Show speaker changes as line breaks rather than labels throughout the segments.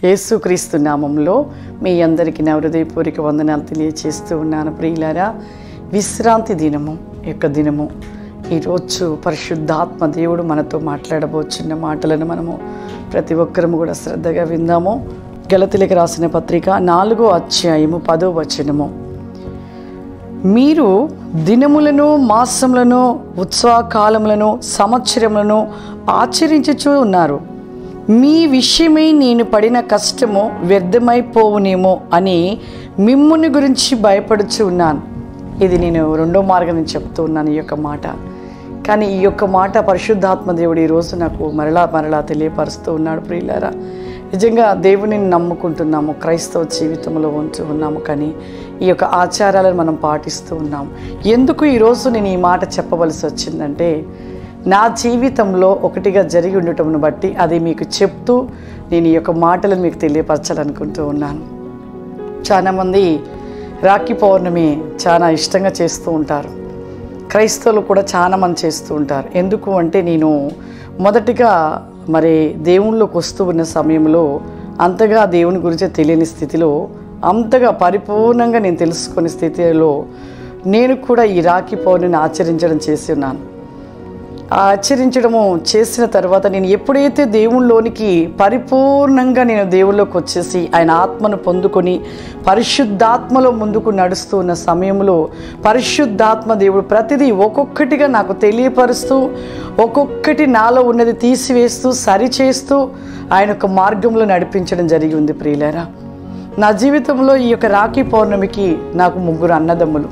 యేసుక్రీస్తు నామంలో మీ అందరికీ నా హృదయపూర్వక వందనాలు తెలియచేస్తూ ఉన్నాను ప్రియులారా విశ్రాంతి దినము ఈ యొక్క దినము ఈరోజు పరిశుద్ధాత్మ దేవుడు మనతో మాట్లాడబోచున్న మాటలను మనము ప్రతి ఒక్కరము కూడా శ్రద్ధగా విందాము గలతిలకు రాసిన పత్రిక నాలుగో అధ్యాయము పదో వచనము మీరు దినములను మాసములను ఉత్సవకాలములను సంవత్సరములను ఆచరించుచూ ఉన్నారు మీ విషయమై నేను పడిన కష్టము వ్యర్థమైపోవునేమో అని మిమ్ముని గురించి భయపడుచు ఉన్నాను ఇది నేను రెండో మార్గం నుంచి చెప్తూ ఉన్నాను ఈ యొక్క మాట కానీ ఈ యొక్క మాట పరిశుద్ధాత్మ దేవుడు ఈరోజు నాకు మరలా మరలా తెలియపరుస్తూ ఉన్నాడు ప్రియులారా నిజంగా దేవుని నమ్ముకుంటున్నాము క్రైస్తవ జీవితంలో ఉంటూ ఉన్నాము కానీ ఈ యొక్క ఆచారాలను మనం పాటిస్తూ ఉన్నాము ఎందుకు ఈరోజు నేను ఈ మాట చెప్పవలసి వచ్చిందంటే నా జీవితంలో ఒకటిగా జరిగి ఉండటంను బట్టి అది మీకు చెప్తూ నేను ఈ యొక్క మాటలను మీకు తెలియపరచాలనుకుంటూ ఉన్నాను చాలామంది రాఖీ పౌర్ణమి చాలా ఇష్టంగా చేస్తూ ఉంటారు క్రైస్తవులు కూడా చాలా మంది చేస్తూ ఉంటారు ఎందుకు అంటే నేను మొదటిగా మరి దేవుళ్ళలోకి వస్తూ ఉన్న సమయంలో అంతగా దేవుని గురించి తెలియని స్థితిలో అంతగా పరిపూర్ణంగా నేను తెలుసుకునే స్థితిలో నేను కూడా ఈ రాఖీ పౌర్ణమిని ఆచరించడం చేసి ఉన్నాను ఆ ఆచరించడము చేసిన తర్వాత నేను ఎప్పుడైతే దేవుళ్ళలోనికి పరిపూర్ణంగా నేను దేవుళ్ళలోకి వచ్చేసి ఆయన ఆత్మను పొందుకొని పరిశుద్ధాత్మలో ముందుకు నడుస్తూ ఉన్న సమయంలో పరిశుద్ధాత్మ దేవుడు ప్రతిదీ ఒక్కొక్కటిగా నాకు తెలియపరుస్తూ ఒక్కొక్కటి నాలో ఉన్నది తీసివేస్తూ సరిచేస్తూ ఆయన యొక్క మార్గంలో నడిపించడం జరిగి ఉంది ప్రియులారా నా జీవితంలో ఈ యొక్క రాఖీ పౌర్ణమికి నాకు ముగ్గురు అన్నదమ్ములు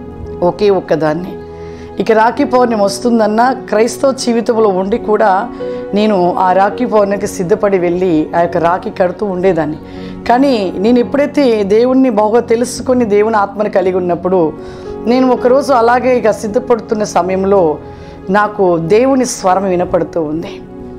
ఒకే ఒక్కదాన్ని ఇక రాఖీ పౌర్ణమి వస్తుందన్న క్రైస్తవ జీవితంలో ఉండి కూడా నేను ఆ రాఖీ పౌర్ణమికి సిద్ధపడి వెళ్ళి ఆ యొక్క రాఖీ కడుతూ ఉండేదాన్ని కానీ నేను ఎప్పుడైతే దేవుణ్ణి బాగా తెలుసుకొని దేవుని ఆత్మని కలిగి ఉన్నప్పుడు నేను ఒకరోజు అలాగే ఇక సిద్ధపడుతున్న సమయంలో నాకు దేవుని స్వరం వినపడుతూ ఉంది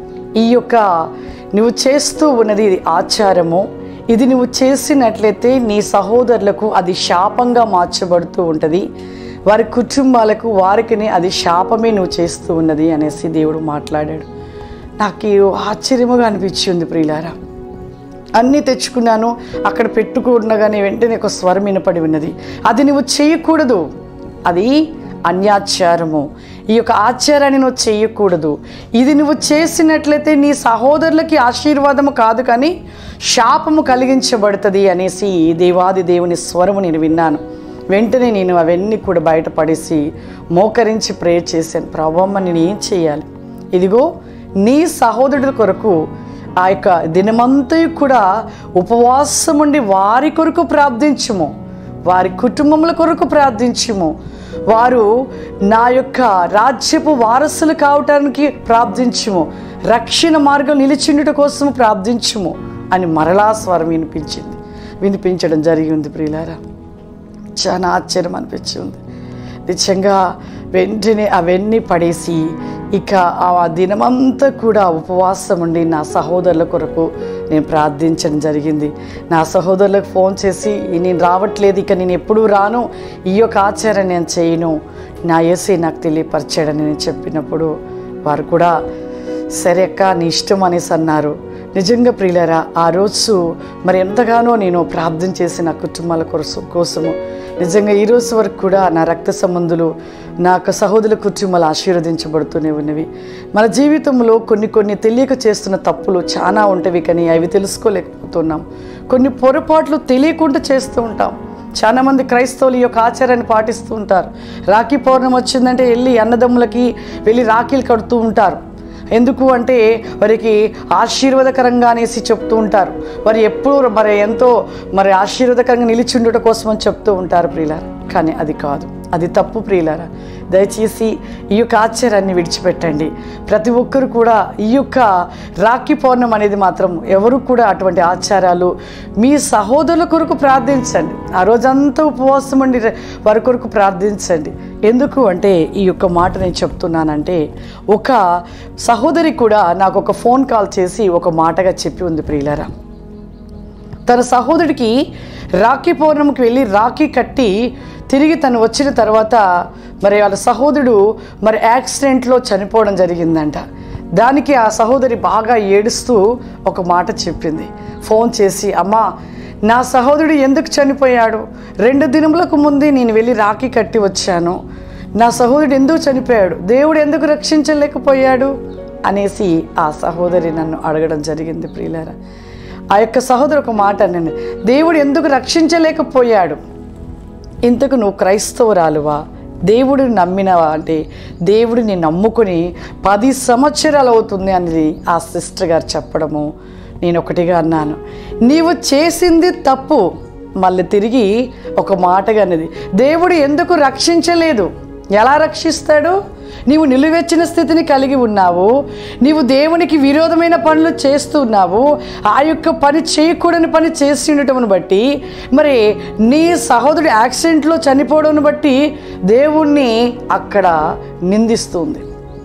ఈ యొక్క నువ్వు చేస్తూ ఉన్నది ఇది ఆచారము ఇది నువ్వు చేసినట్లయితే నీ సహోదరులకు అది శాపంగా మార్చబడుతూ ఉంటుంది వారి కుటుంబాలకు వారికి అది శాపమే నువ్వు చేస్తూ ఉన్నది అనేసి దేవుడు మాట్లాడాడు నాకు ఆశ్చర్యముగా అనిపించింది ప్రియులారా అన్నీ తెచ్చుకున్నాను అక్కడ పెట్టుకున్నగానే వెంటనే ఒక స్వరం వినపడి ఉన్నది అది నువ్వు చేయకూడదు అది అన్యాచారము ఈ యొక్క ఆచారాన్ని నువ్వు చేయకూడదు ఇది నువ్వు చేసినట్లయితే నీ సహోదరులకి ఆశీర్వాదము కాదు కానీ శాపము కలిగించబడుతుంది అనేసి దేవాది దేవుని స్వరము నేను విన్నాను వెంటనే నేను అవన్నీ కూడా బయటపడేసి మోకరించి ప్రే చేశాను ప్రభావం నేను ఏం చేయాలి ఇదిగో నీ సహోదరుల కొరకు ఆ యొక్క దినమంతా కూడా ఉపవాసం ఉండి వారి కొరకు ప్రార్థించుము వారి కుటుంబముల కొరకు ప్రార్థించుము వారు నా యొక్క రాజ్యపు వారసులు కావటానికి ప్రార్థించుము రక్షణ మార్గం నిలిచిండుట కోసం ప్రార్థించుము అని మరలా స్వరం వినిపించింది వినిపించడం జరిగింది ప్రియులారా చాలా ఆశ్చర్యం అనిపించింది నిజంగా వెంటనే అవన్నీ పడేసి ఇక ఆ దినమంతా కూడా ఉపవాసం ఉండి నా సహోదరుల కొరకు నేను ప్రార్థించడం జరిగింది నా సహోదరులకు ఫోన్ చేసి నేను రావట్లేదు ఇక నేను ఎప్పుడు రాను ఈ యొక్క ఆచారం నేను చేయను నా ఏసీ నాకు తెలియపరిచాడని నేను చెప్పినప్పుడు వారు కూడా సరే అక్క నీ ఇష్టం అనేసి అన్నారు నిజంగా ప్రియులరా ఆ రోజు మరి ఎంతగానో నేను ప్రార్థన చేసి నా కుటుంబాల కోసం కోసము నిజంగా ఈ రోజు వరకు కూడా నా రక్త సంబంధులు నా యొక్క సహోదరుల కుటుంబాలు ఆశీర్వదించబడుతూనే ఉన్నవి మన జీవితంలో కొన్ని కొన్ని తెలియక చేస్తున్న తప్పులు చాలా ఉంటవి కానీ అవి తెలుసుకోలేకపోతున్నాం కొన్ని పొరపాట్లు తెలియకుండా చేస్తూ ఉంటాం చాలా మంది క్రైస్తవులు ఈ యొక్క ఆచారాన్ని పాటిస్తూ ఉంటారు రాఖీ పౌర్ణమి వచ్చిందంటే వెళ్ళి అన్నదమ్ములకి వెళ్ళి రాఖీలు కడుతూ ఉంటారు ఎందుకు అంటే వారికి ఆశీర్వాదకరంగా అనేసి చెప్తూ ఉంటారు వారు ఎప్పుడు మరి ఎంతో మరి ఆశీర్వాదకరంగా నిలిచి ఉండటం కోసం అని చెప్తూ ఉంటారు ప్రియులారా కానీ అది కాదు అది తప్పు ప్రియులారా దయచేసి ఈ యొక్క ఆచారాన్ని విడిచిపెట్టండి ప్రతి ఒక్కరు కూడా ఈ యొక్క రాఖీ పౌర్ణం అనేది మాత్రం ఎవరు కూడా అటువంటి ఆచారాలు మీ సహోదరుల కొరకు ప్రార్థించండి ఆ రోజంతా ఉపవాసం అండి వారి కొరకు ప్రార్థించండి ఎందుకు అంటే ఈ యొక్క మాట నేను చెప్తున్నానంటే ఒక సహోదరి కూడా నాకు ఒక ఫోన్ కాల్ చేసి ఒక మాటగా చెప్పి ఉంది ప్రియులరా తన సహోదరుడికి రాఖీ పౌర్ణమికి వెళ్ళి రాఖీ కట్టి తిరిగి తను వచ్చిన తర్వాత మరి వాళ్ళ సహోదరుడు మరి యాక్సిడెంట్లో చనిపోవడం జరిగిందంట దానికి ఆ సహోదరి బాగా ఏడుస్తూ ఒక మాట చెప్పింది ఫోన్ చేసి అమ్మా నా సహోదరుడు ఎందుకు చనిపోయాడు రెండు దినములకు ముందే నేను వెళ్ళి రాఖీ కట్టి వచ్చాను నా సహోదరుడు ఎందుకు చనిపోయాడు దేవుడు ఎందుకు రక్షించలేకపోయాడు అనేసి ఆ సహోదరి నన్ను అడగడం జరిగింది ప్రియులారా ఆ యొక్క సహోదరు ఒక మాట అన్నాను దేవుడు ఎందుకు రక్షించలేకపోయాడు ఇంతకు నువ్వు క్రైస్తవురాలువా దేవుడిని నమ్మినవా అంటే దేవుడిని నమ్ముకుని పది సంవత్సరాలు అవుతుంది అనేది ఆ సిస్టర్ గారు చెప్పడము నేను ఒకటిగా అన్నాను నీవు చేసింది తప్పు మళ్ళీ తిరిగి ఒక మాటగా అన్నది దేవుడు ఎందుకు రక్షించలేదు ఎలా రక్షిస్తాడు నీవు నిలువెచ్చిన స్థితిని కలిగి ఉన్నావు నీవు దేవునికి విరోధమైన పనులు చేస్తున్నావు ఆ యొక్క పని చేయకూడని పని చేసి ఉండటమును బట్టి మరి నీ సహోదరుడు యాక్సిడెంట్లో చనిపోవడం బట్టి దేవుణ్ణి అక్కడ నిందిస్తుంది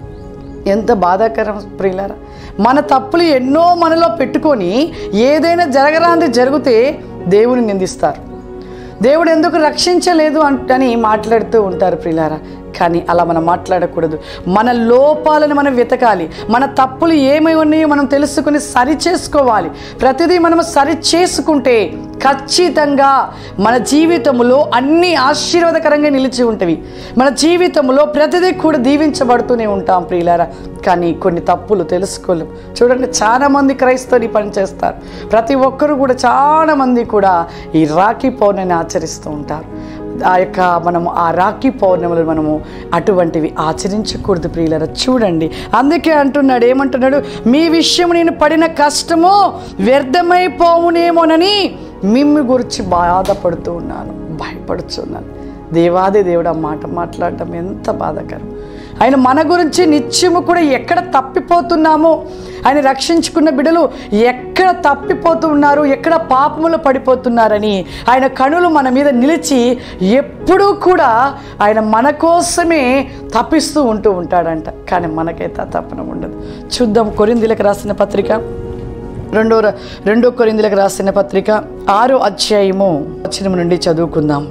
ఎంత బాధాకరం ప్రియులారా మన తప్పులు ఎన్నో మనలో పెట్టుకొని ఏదైనా జరగరాంది జరిగితే దేవుని నిందిస్తారు దేవుడు ఎందుకు రక్షించలేదు అంటని మాట్లాడుతూ ఉంటారు ప్రియులారా కానీ అలా మనం మాట్లాడకూడదు మన లోపాలను మనం వెతకాలి మన తప్పులు ఏమై ఉన్నాయో మనం తెలుసుకుని సరి చేసుకోవాలి ప్రతిదీ మనం సరి చేసుకుంటే ఖచ్చితంగా మన జీవితంలో అన్ని ఆశీర్వాదకరంగా నిలిచి ఉంటవి మన జీవితంలో ప్రతిదీ కూడా దీవించబడుతూనే ఉంటాం ప్రియులారా కానీ కొన్ని తప్పులు తెలుసుకోలేం చూడండి చాలా మంది క్రైస్తవులు ఈ పని చేస్తారు ప్రతి ఒక్కరు కూడా చాలా మంది కూడా ఈ రాఖీ పౌర్ణమిని ఆచరిస్తూ ఉంటారు ఆ యొక్క మనము ఆ రాఖీ పౌర్ణములు మనము అటువంటివి ఆచరించకూడదు ప్రియులరా చూడండి అందుకే అంటున్నాడు ఏమంటున్నాడు మీ విషయం నేను పడిన కష్టము వ్యర్థమైపోవునేమోనని మిమ్ము గురించి బాధపడుతూ ఉన్నాను భయపడుతున్నాను దేవాది దేవుడు ఆ మాట మాట్లాడటం ఎంత బాధాకరం ఆయన మన గురించి నిత్యము కూడా ఎక్కడ తప్పిపోతున్నామో ఆయన రక్షించుకున్న బిడ్డలు ఎక్కడ తప్పిపోతూ ఉన్నారు ఎక్కడ పాపములు పడిపోతున్నారని ఆయన కనులు మన మీద నిలిచి ఎప్పుడూ కూడా ఆయన మన కోసమే తప్పిస్తూ ఉంటూ ఉంటాడంట కానీ మనకైతే ఆ తప్పన ఉండదు చూద్దాం కొరిందులకు రాసిన పత్రిక రెండో ర- రెండో కొరిందులకు రాసిన పత్రిక ఆరో అధ్యాయము వచనం నుండి చదువుకుందాం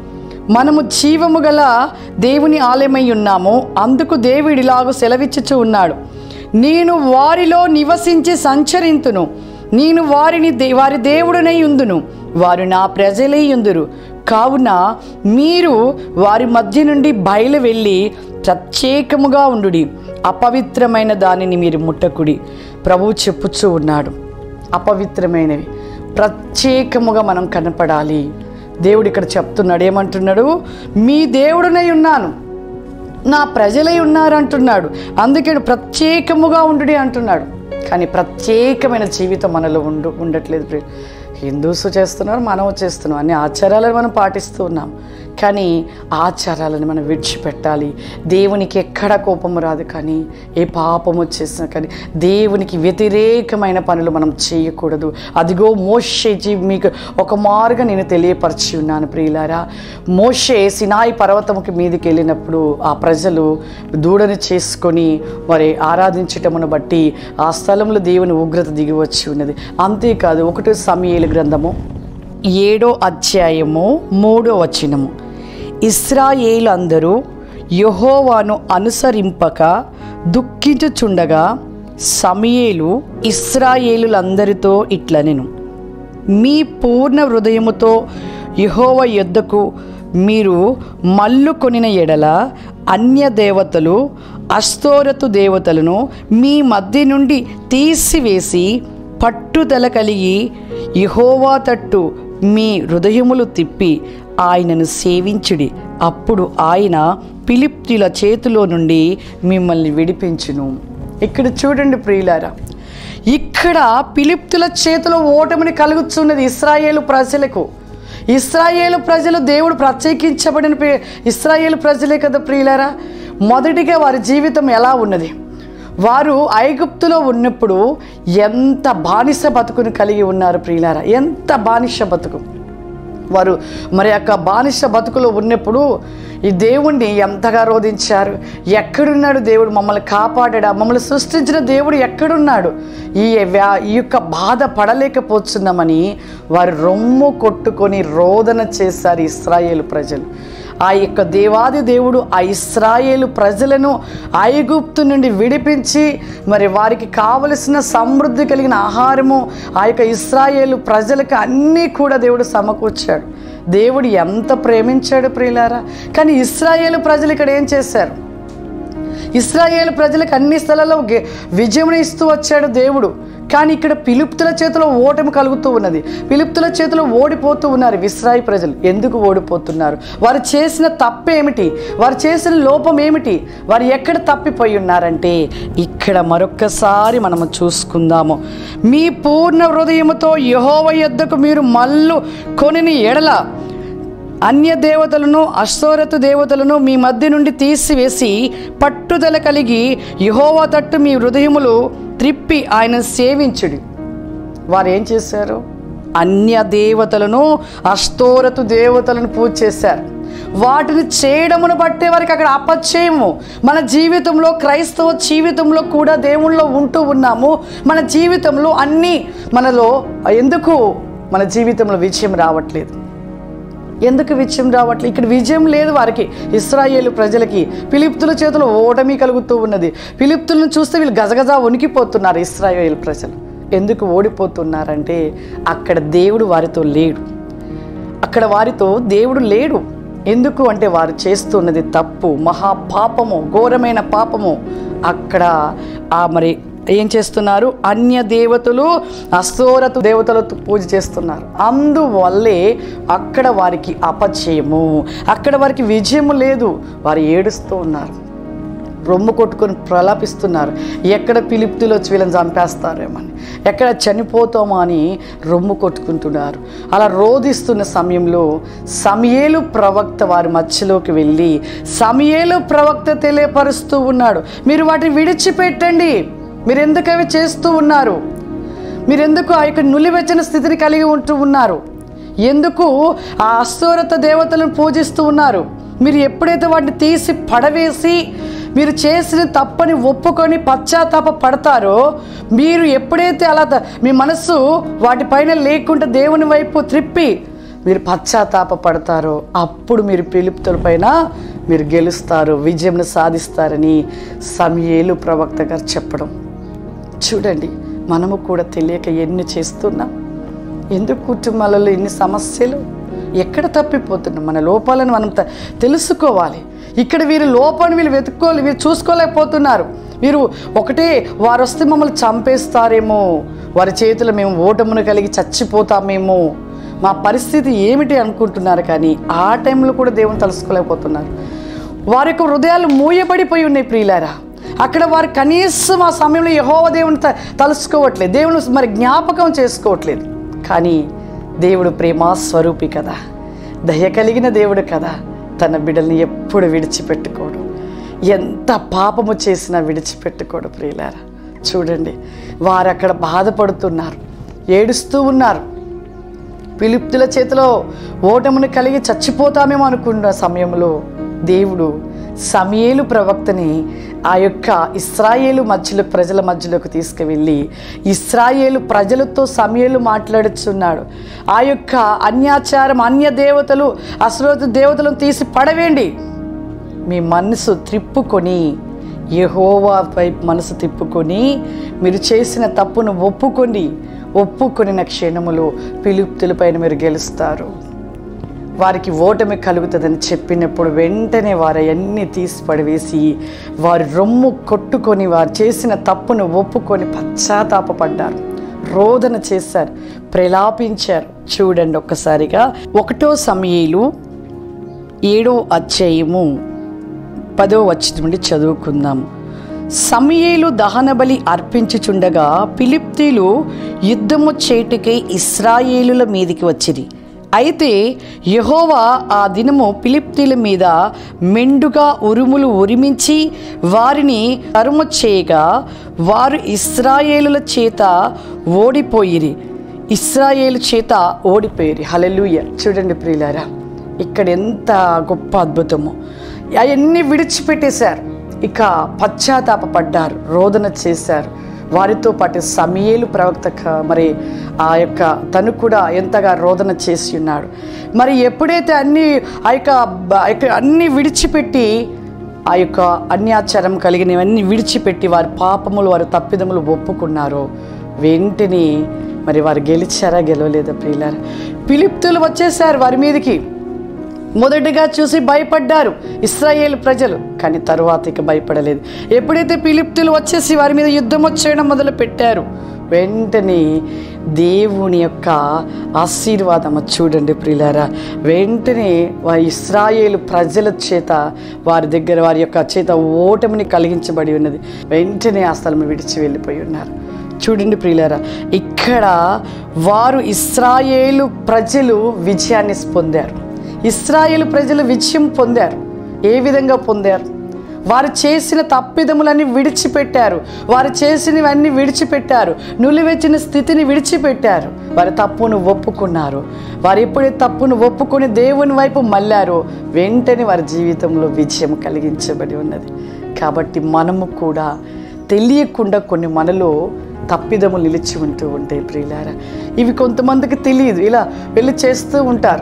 మనము జీవము గల దేవుని ఆలయమై ఉన్నాము అందుకు దేవుడిలాగు సెలవిచ్చుచు ఉన్నాడు నేను వారిలో నివసించి సంచరింతును నేను వారిని దే- వారి దేవుడనై ఉందును వారు నా ప్రజలై ఉందురు కావున మీరు వారి మధ్య నుండి బయలు వెళ్ళి ప్రత్యేకముగా ఉండుడి అపవిత్రమైన దానిని మీరు ముట్టకుడి ప్రభువు చెప్పుచూ ఉన్నాడు అపవిత్రమైనవి ప్రత్యేకముగా మనం కనపడాలి దేవుడు ఇక్కడ చెప్తున్నాడు ఏమంటున్నాడు మీ దేవుడునై ఉన్నాను నా ప్రజలై ఉన్నారు అంటున్నాడు అందుకే ప్రత్యేకముగా ఉండుడి అంటున్నాడు కానీ ప్రత్యేకమైన జీవితం మనలో ఉండు ఉండట్లేదు ప్రియ. హిందూస్ చేస్తున్నారు మనం చేస్తున్నాం అన్ని ఆచారాలను మనం పాటిస్తూ ఉన్నాం కానీ ఆచారాలను మనం విడిచిపెట్టాలి దేవునికి ఎక్కడ కోపము రాదు కానీ ఏ పాపము చేసినా కానీ దేవునికి వ్యతిరేకమైన పనులు మనం చేయకూడదు అదిగో మోషే జీ మీకు ఒక మార్గం నేను తెలియపరిచి ఉన్నాను ప్రియులారా మోషే సినాయి పర్వతముకి మీదకి వెళ్ళినప్పుడు ఆ ప్రజలు దూడని చేసుకొని మరి ఆరాధించటమును బట్టి ఆ స్థలంలో దేవుని ఉగ్రత దిగి వచ్చి ఉన్నది అంతేకాదు ఒకటి సమయలు గ్రంథము ఏడో అధ్యాయము మూడో వచనము ఇస్రాయేలు అందరూ యహోవాను అనుసరింపక దుఃఖించుచుండగా సమయేలు ఇస్రాయేలులందరితో ఇట్లనెను మీ పూర్ణ హృదయముతో యహోవ యొద్దకు మీరు మల్లు కొనిన ఎడల అన్య దేవతలు అస్తోరతు దేవతలను మీ మధ్య నుండి తీసివేసి పట్టుదల కలిగి యహోవా తట్టు మీ హృదయములు తిప్పి ఆయనను సేవించుడి అప్పుడు ఆయన పిలిప్తుల చేతిలో నుండి మిమ్మల్ని విడిపించును ఇక్కడ చూడండి ప్రియులారా ఇక్కడ పిలిప్తుల చేతిలో ఓటమిని కలుగుతున్నది ఇస్రాయేలు ప్రజలకు ఇస్రాయేలు ప్రజలు దేవుడు ప్రత్యేకించబడిన ప్రి- ఇస్రాయేలు ప్రజలే కదా ప్రియులారా మొదటిగా వారి జీవితం ఎలా ఉన్నది వారు ఐగుప్తులో ఉన్నప్పుడు ఎంత బానిస బతుకుని కలిగి ఉన్నారు ప్రియులారా ఎంత బానిస బతుకు వారు మరి యొక్క బానిస బతుకులో ఉన్నప్పుడు ఈ దేవుణ్ణి ఎంతగా రోధించారు ఎక్కడున్నాడు దేవుడు మమ్మల్ని కాపాడాడా మమ్మల్ని సృష్టించిన దేవుడు ఎక్కడున్నాడు ఈ వ్యా ఈ యొక్క బాధ పడలేకపోతున్నామని వారు రొమ్ము కొట్టుకొని రోదన చేశారు ఇస్రాయేలు ప్రజలు ఆ యొక్క దేవాది దేవుడు ఆ ఇస్రాయేలు ప్రజలను ఐగుప్తు నుండి విడిపించి మరి వారికి కావలసిన సమృద్ధి కలిగిన ఆహారము ఆ యొక్క ఇస్రాయేలు ప్రజలకు అన్నీ కూడా దేవుడు సమకూర్చాడు దేవుడు ఎంత ప్రేమించాడు ప్రియులారా కానీ ఇస్రాయేలు ప్రజలు ఇక్కడ ఏం చేశారు ఇస్రాయేల్ ప్రజలకు అన్ని స్థలాల్లో గె- విజయం ఇస్తూ వచ్చాడు దేవుడు కానీ ఇక్కడ పిలుప్తుల చేతిలో ఓటమి కలుగుతూ ఉన్నది పిలుప్తుల చేతిలో ఓడిపోతూ ఉన్నారు ఇస్రాయి ప్రజలు ఎందుకు ఓడిపోతున్నారు వారు చేసిన తప్పేమిటి వారు చేసిన లోపం ఏమిటి వారు ఎక్కడ తప్పిపోయి ఉన్నారంటే ఇక్కడ మరొక్కసారి మనము చూసుకుందాము మీ పూర్ణ హృదయముతో యహోవ యొద్దకు మీరు మల్లు కొనిని ఎడల అన్య దేవతలను అశ్వరతు దేవతలను మీ మధ్య నుండి తీసివేసి పట్టుదల కలిగి యహోవా తట్టు మీ హృదయములు త్రిప్పి ఆయన సేవించుడి వారు ఏం చేశారు అన్య దేవతలను అష్టోరతు దేవతలను పూజ చేశారు వాటిని చేయడమును బట్టే వారికి అక్కడ అపచయము మన జీవితంలో క్రైస్తవ జీవితంలో కూడా దేవుళ్ళో ఉంటూ ఉన్నాము మన జీవితంలో అన్నీ మనలో ఎందుకు మన జీవితంలో విజయం రావట్లేదు ఎందుకు విజయం రావట్లేదు ఇక్కడ విజయం లేదు వారికి ఇస్రాయేలు ప్రజలకి ఫిలిప్తుల చేతిలో ఓటమి కలుగుతూ ఉన్నది ఫిలిప్తులను చూస్తే వీళ్ళు గజగజ వణికిపోతున్నారు ఇస్రాయేల్ ప్రజలు ఎందుకు ఓడిపోతున్నారంటే అక్కడ దేవుడు వారితో లేడు అక్కడ వారితో దేవుడు లేడు ఎందుకు అంటే వారు చేస్తున్నది తప్పు మహా పాపము ఘోరమైన పాపము అక్కడ ఆ మరి ఏం చేస్తున్నారు అన్య దేవతలు అస్తోరతు దేవతలతో పూజ చేస్తున్నారు అందువల్లే అక్కడ వారికి అపచయము అక్కడ వారికి విజయము లేదు వారు ఏడుస్తూ ఉన్నారు రొమ్ము కొట్టుకొని ప్రలాపిస్తున్నారు ఎక్కడ పిలిప్తులు వచ్చి వీళ్ళని చంపేస్తారేమని ఎక్కడ చనిపోతామో అని రొమ్ము కొట్టుకుంటున్నారు అలా రోధిస్తున్న సమయంలో సమయేలు ప్రవక్త వారి మధ్యలోకి వెళ్ళి సమయేలు ప్రవక్త తెలియపరుస్తూ ఉన్నాడు మీరు వాటిని విడిచిపెట్టండి మీరు ఎందుకు అవి చేస్తూ ఉన్నారు మీరెందుకు ఆ యొక్క నులివెచ్చని స్థితిని కలిగి ఉంటూ ఉన్నారు ఎందుకు ఆ అస్తోరత దేవతలను పూజిస్తూ ఉన్నారు మీరు ఎప్పుడైతే వాటిని తీసి పడవేసి మీరు చేసిన తప్పని ఒప్పుకొని పశ్చాత్తాప పడతారో మీరు ఎప్పుడైతే అలా ద- మీ మనస్సు వాటిపైన లేకుండా దేవుని వైపు త్రిప్పి మీరు పశ్చాత్తాప పడతారో అప్పుడు మీరు పిలుపుతుల పైన మీరు గెలుస్తారు విజయం సాధిస్తారని సమయేలు ప్రవక్త గారు చెప్పడం చూడండి మనము కూడా తెలియక ఎన్ని చేస్తున్నాం ఎందుకు కుటుంబాలలో ఎన్ని సమస్యలు ఎక్కడ తప్పిపోతున్నాం మన లోపాలను మనం త- తెలుసుకోవాలి ఇక్కడ వీరు లోపాన్ని వీళ్ళు వెతుక్కోవాలి వీరు చూసుకోలేకపోతున్నారు వీరు ఒకటే వారు వస్తే మమ్మల్ని చంపేస్తారేమో వారి చేతిలో మేము ఓటమును కలిగి చచ్చిపోతామేమో మా పరిస్థితి ఏమిటి అనుకుంటున్నారు కానీ ఆ టైంలో కూడా దేవుని తెలుసుకోలేకపోతున్నారు వారి యొక్క హృదయాలు మూయబడిపోయి ఉన్నాయి ప్రియులారా అక్కడ వారు కనీసం ఆ సమయంలో యహోవ దేవుని త- తలుసుకోవట్లేదు దేవుని మరి జ్ఞాపకం చేసుకోవట్లేదు కానీ దేవుడు ప్రేమా స్వరూపి కదా దయ కలిగిన దేవుడు కదా తన బిడ్డల్ని ఎప్పుడు విడిచిపెట్టుకోడు ఎంత పాపము చేసినా విడిచిపెట్టుకోడు ప్రియులారా చూడండి వారు అక్కడ బాధపడుతున్నారు ఏడుస్తూ ఉన్నారు పిలుప్తుల చేతిలో ఓటమును కలిగి చచ్చిపోతామేమో అనుకున్న సమయంలో దేవుడు సమయేలు ప్రవక్తని ఆ యొక్క ఇస్రాయేలు మధ్యలో ప్రజల మధ్యలోకి తీసుకువెళ్ళి ఇస్రాయేలు ప్రజలతో సమయేలు మాట్లాడుచున్నాడు ఆ యొక్క అన్యాచారం అన్య దేవతలు అశ్రోత దేవతలను తీసి పడవేండి మీ మనసు త్రిప్పుకొని యెహోవా వైపు మనసు తిప్పుకొని మీరు చేసిన తప్పును ఒప్పుకొని ఒప్పుకొనిన క్షణములో పిలుపుతులపైన మీరు గెలుస్తారు వారికి ఓటమి కలుగుతుందని చెప్పినప్పుడు వెంటనే వారు అవన్నీ తీసి పడవేసి వారి రొమ్ము కొట్టుకొని వారు చేసిన తప్పును ఒప్పుకొని పశ్చాత్తాపపడ్డారు రోదన చేశారు ప్రలాపించారు చూడండి ఒక్కసారిగా ఒకటో సమయలు ఏడో అధ్యాయము పదో వచ్చిన నుండి చదువుకుందాం సమయేలు దహన బలి అర్పించుచుండగా ఫిలిప్తీలు యుద్ధము చేటుకై ఇస్రాయేలుల మీదికి వచ్చిరి అయితే యెహోవా ఆ దినము ఫిలిప్తీల మీద మెండుగా ఉరుములు ఉరిమించి వారిని తరుము చేయగా వారు ఇస్రాయేలుల చేత ఓడిపోయిరి ఇస్రాయేలు చేత ఓడిపోయిరి హలెలూయ చూడండి ప్రియులారా ఇక్కడ ఎంత గొప్ప అద్భుతము అవన్నీ విడిచిపెట్టేశారు ఇక పశ్చాత్తాపపడ్డారు రోదన చేశారు వారితో పాటు సమయేలు ప్రవక్త క- మరి ఆ యొక్క తను కూడా ఎంతగా రోదన చేసి ఉన్నాడు మరి ఎప్పుడైతే అన్ని ఆ యొక్క బ- ఆ యొక్క అన్ని విడిచిపెట్టి ఆ యొక్క అన్యాచారం కలిగినవన్నీ విడిచిపెట్టి వారి పాపములు వారి తప్పిదములు ఒప్పుకున్నారో వెంటనే మరి వారు గెలిచారా గెలవలేదా ప్రియులారా పిలిప్తులు వచ్చేసారు వారి మీదకి మొదటిగా చూసి భయపడ్డారు ఇస్రాయేల్ ప్రజలు కానీ తరువాత ఇక భయపడలేదు ఎప్పుడైతే పిలిప్తులు వచ్చేసి వారి మీద యుద్ధం వచ్చేయడం మొదలు పెట్టారు వెంటనే దేవుని యొక్క ఆశీర్వాదం చూడండి ప్రియులారా వెంటనే వారి ఇస్రాయేలు ప్రజల చేత వారి దగ్గర వారి యొక్క చేత ఓటమిని కలిగించబడి ఉన్నది వెంటనే ఆ స్థలం విడిచి వెళ్ళిపోయి ఉన్నారు చూడండి ప్రియులారా ఇక్కడ వారు ఇస్రాయేలు ప్రజలు విజయాన్ని పొందారు ఇస్రాయేలు ప్రజలు విజయం పొందారు ఏ విధంగా పొందారు వారు చేసిన తప్పిదములన్నీ విడిచిపెట్టారు వారు చేసినవన్నీ విడిచిపెట్టారు నులివెచ్చిన స్థితిని విడిచిపెట్టారు వారి తప్పును ఒప్పుకున్నారు వారు ఎప్పుడైతే తప్పును ఒప్పుకొని దేవుని వైపు మళ్ళారో వెంటనే వారి జీవితంలో విజయం కలిగించబడి ఉన్నది కాబట్టి మనము కూడా తెలియకుండా కొన్ని మనలో తప్పిదములు నిలిచి ఉంటూ ఉంటాయి ప్రియులారా ఇవి కొంతమందికి తెలియదు ఇలా వెళ్ళి చేస్తూ ఉంటారు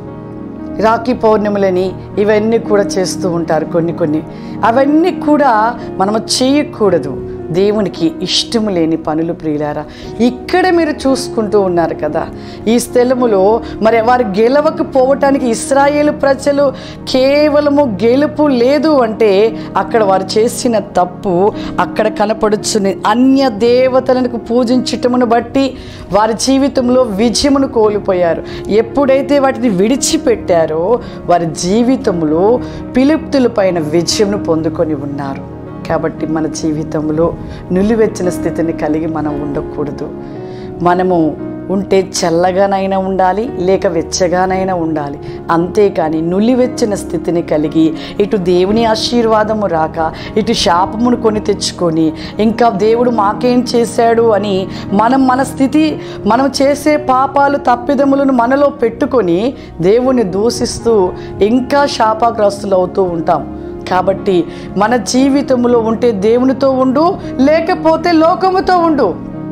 రాఖీ పౌర్ణములని ఇవన్నీ కూడా చేస్తూ ఉంటారు కొన్ని కొన్ని అవన్నీ కూడా మనము చేయకూడదు దేవునికి ఇష్టం లేని పనులు ప్రియులారా ఇక్కడ మీరు చూసుకుంటూ ఉన్నారు కదా ఈ స్థలములో మరి వారు గెలవకపోవటానికి ఇస్రాయేలు ప్రజలు కేవలము గెలుపు లేదు అంటే అక్కడ వారు చేసిన తప్పు అక్కడ కనపడుచుని అన్య దేవతలకు పూజించటమును బట్టి వారి జీవితంలో విజయమును కోల్పోయారు ఎప్పుడైతే వాటిని విడిచిపెట్టారో వారి జీవితంలో పిలుప్తుల పైన విజయమును పొందుకొని ఉన్నారు కాబట్టి మన జీవితంలో నులివెచ్చిన స్థితిని కలిగి మనం ఉండకూడదు మనము ఉంటే చల్లగానైనా ఉండాలి లేక వెచ్చగానైనా ఉండాలి అంతేకాని నులివెచ్చిన స్థితిని కలిగి ఇటు దేవుని ఆశీర్వాదము రాక ఇటు శాపమును కొని తెచ్చుకొని ఇంకా దేవుడు మాకేం చేశాడు అని మనం మన స్థితి మనం చేసే పాపాలు తప్పిదములను మనలో పెట్టుకొని దేవుణ్ణి దూషిస్తూ ఇంకా శాపగ్రస్తులు అవుతూ ఉంటాం కాబట్టి మన జీవితంలో ఉంటే దేవునితో ఉండు లేకపోతే లోకముతో ఉండు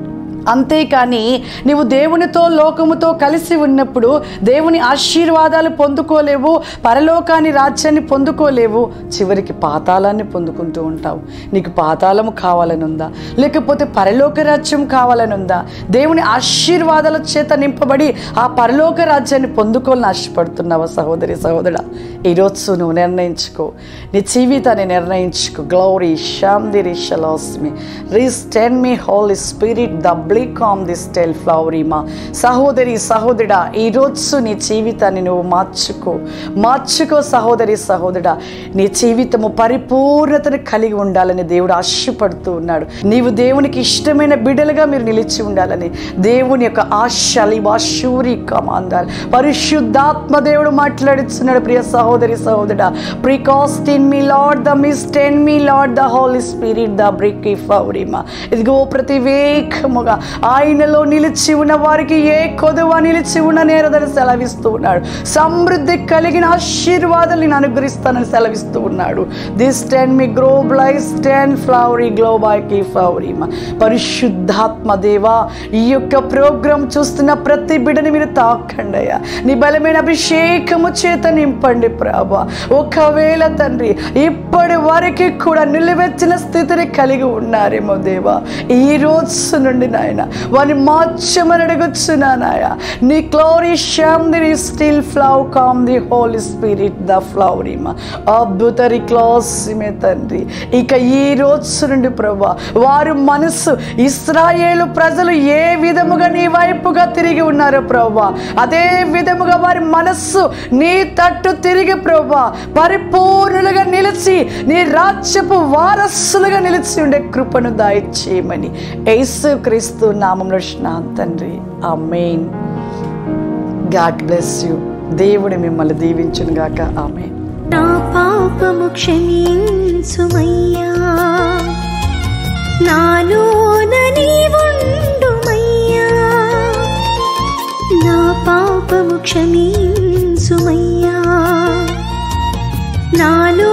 అంతేకాని నీవు దేవునితో లోకముతో కలిసి ఉన్నప్పుడు దేవుని ఆశీర్వాదాలు పొందుకోలేవు పరలోకాన్ని రాజ్యాన్ని పొందుకోలేవు చివరికి పాతాళాన్ని పొందుకుంటూ ఉంటావు నీకు పాతాళము కావాలని ఉందా లేకపోతే పరలోక రాజ్యం కావాలని ఉందా దేవుని ఆశీర్వాదాల చేత నింపబడి ఆ పరలోక రాజ్యాన్ని పొందుకోవాలని ఆశపడుతున్నావా సహోదరి సహోదరా ఈరోజు నువ్వు నిర్ణయించుకో నీ జీవితాన్ని నిర్ణయించుకో గ్లోరీ శాంతిరి షలాస్మి రీస్టెన్ మీ హోలీ స్పిరిట్ ద బ్లిక్ ఆన్ దిస్ టెల్ ఫ్లవరీమా సహోదరి సహోదరుడా ఈరోజు నీ జీవితాన్ని నువ్వు మార్చుకో మార్చుకో సహోదరి సహోదరుడా నీ జీవితము పరిపూర్ణతను కలిగి ఉండాలని దేవుడు ఆశపడుతూ ఉన్నాడు నీవు దేవునికి ఇష్టమైన బిడ్డలుగా మీరు నిలిచి ఉండాలని దేవుని యొక్క ఆశలి వాశూరి కమాందాలు పరిశుద్ధాత్మ దేవుడు మాట్లాడుతున్నాడు ప్రియ సహోదరి సహోదరుడా ప్రికాస్ట్ ఇన్ మీ లార్డ్ ద మిస్ట్ ఇన్ మీ లార్డ్ ద హోలీ స్పిరిట్ ద బ్రిక్ ఫౌరిమా ఇదిగో ప్రతి వేగముగా ఆయనలో నిలిచి ఉన్న వారికి ఏ కొదువ నిలిచి ఉన్న నేరదని సెలవిస్తూ ఉన్నాడు సమృద్ధి కలిగిన ఆశీర్వాదాలు నేను అనుగ్రహిస్తానని సెలవిస్తూ ఉన్నాడు దిస్ టెన్ మీ గ్రో బ్లై స్టెన్ ఫ్లవరీ గ్లోబాకి ఫ్లవరీమా పరిశుద్ధాత్మ దేవా ఈ యొక్క ప్రోగ్రాం చూస్తున్న ప్రతి బిడ్డని మీరు తాకండి అయ్యా నీ బలమైన అభిషేకము చేత నింపండి ప్రభా ఒకవేళ తండ్రి ఇప్పటి వరకు కూడా నిలువెచ్చిన స్థితిని కలిగి ఉన్నారేమో దేవా ఈ రోజు నుండి నాయన వారిని మార్చమని అడుగుచున్నానాయ నీ క్లోరీ శాందిని స్టిల్ ఫ్లవ్ కామ్ ది హోలీ స్పిరిట్ ద ఫ్లవరీమా అద్భుతరి క్లాసిమే తండ్రి ఇక ఈ రోజు నుండి ప్రభా వారు మనసు ఇస్రాయేలు ప్రజలు ఏ విధముగా నీ వైపుగా తిరిగి ఉన్నారో ప్రభా అదే విధముగా వారి మనస్సు నీ తట్టు తిరిగి ప్రభా పరిపూర్ణులుగా నిలిచి నీ రాజ్యపు వారసులుగా నిలిచి ఉండే కృపను దాయిచేయమని యేసు క్రీస్తు నామంలో స్నాన్ తండ్రి ఆ మెయిన్ గాడ్ బ్లెస్ యూ దేవుడు మిమ్మల్ని దీవించును గాక ఆమె
నా పాపము క్షమించుమయ్యా నాలోన నీవుండుమయ్యా నా పాపము క్షమించుమయ్యా నాలో